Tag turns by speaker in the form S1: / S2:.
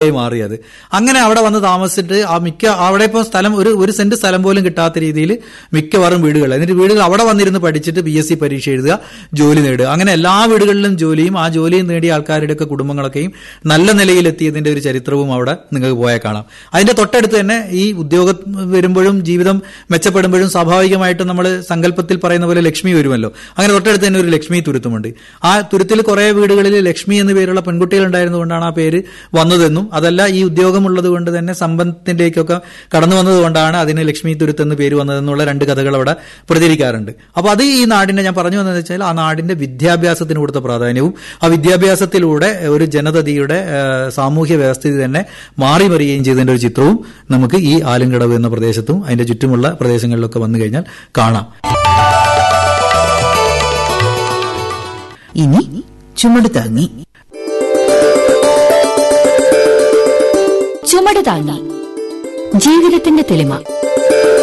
S1: മാറിയത് അങ്ങനെ അവിടെ വന്ന് താമസിച്ചിട്ട് ആ മിക്ക അവിടെ ഇപ്പോൾ സ്ഥലം ഒരു ഒരു സെന്റ് സ്ഥലം പോലും കിട്ടാത്ത രീതിയിൽ മിക്കവാറും വീടുകൾ എന്നിട്ട് വീടുകൾ അവിടെ വന്നിരുന്ന് പഠിച്ചിട്ട് പി എസ് സി പരീക്ഷ എഴുതുക ജോലി നേടുക അങ്ങനെ എല്ലാ വീടുകളിലും ജോലിയും ആ ജോലിയും നേടിയ ആൾക്കാരുടെയൊക്കെ കുടുംബങ്ങളൊക്കെയും നല്ല നിലയിലെത്തിയതിന്റെ ഒരു ചരിത്രവും അവിടെ നിങ്ങൾക്ക് പോയാൽ കാണാം അതിന്റെ തൊട്ടടുത്ത് തന്നെ ഈ ഉദ്യോഗം വരുമ്പോഴും ജീവിതം മെച്ചപ്പെടുമ്പോഴും സ്വാഭാവികമായിട്ടും നമ്മൾ സങ്കല്പത്തിൽ പറയുന്ന പോലെ ലക്ഷ്മി വരുമല്ലോ അങ്ങനെ തൊട്ടടുത്ത് തന്നെ ഒരു ലക്ഷ്മി തുരുത്തുമുണ്ട് ആ തുരുത്തിൽ കുറെ വീടുകളിൽ ലക്ഷ്മി എന്ന പേരുള്ള പെൺകുട്ടികൾ ഉണ്ടായിരുന്നുകൊണ്ടാണ് ആ പേര് വന്നതെന്നും അതല്ല ഈ ഉദ്യോഗമുള്ളത് കൊണ്ട് തന്നെ സമ്പത്തിലേക്കൊക്കെ കടന്നു വന്നതുകൊണ്ടാണ് അതിന് ലക്ഷ്മി തുരുത്ത് എന്ന് പേര് വന്നതെന്നുള്ള രണ്ട് കഥകൾ അവിടെ പ്രചരിക്കാറുണ്ട് അപ്പൊ അത് ഈ നാടിന്റെ ഞാൻ പറഞ്ഞു വന്നതെന്ന് വെച്ചാൽ ആ നാടിന്റെ വിദ്യാഭ്യാസത്തിന് കൊടുത്ത പ്രാധാന്യവും ആ വിദ്യാഭ്യാസത്തിലൂടെ ഒരു ജനതയുടെ ആ, സാമൂഹ്യ വ്യവസ്ഥിതി തന്നെ മാറി മറിയുകയും ചെയ്തതിന്റെ ഒരു ചിത്രവും നമുക്ക് ഈ ആലുംകടവ് എന്ന പ്രദേശത്തും അതിന്റെ ചുറ്റുമുള്ള പ്രദേശങ്ങളിലൊക്കെ വന്നു കഴിഞ്ഞാൽ കാണാം
S2: ഇനി ചുമട് താങ്ങി
S3: ചുമട് താങ്ങി ജീവിതത്തിന്റെ തെളിമ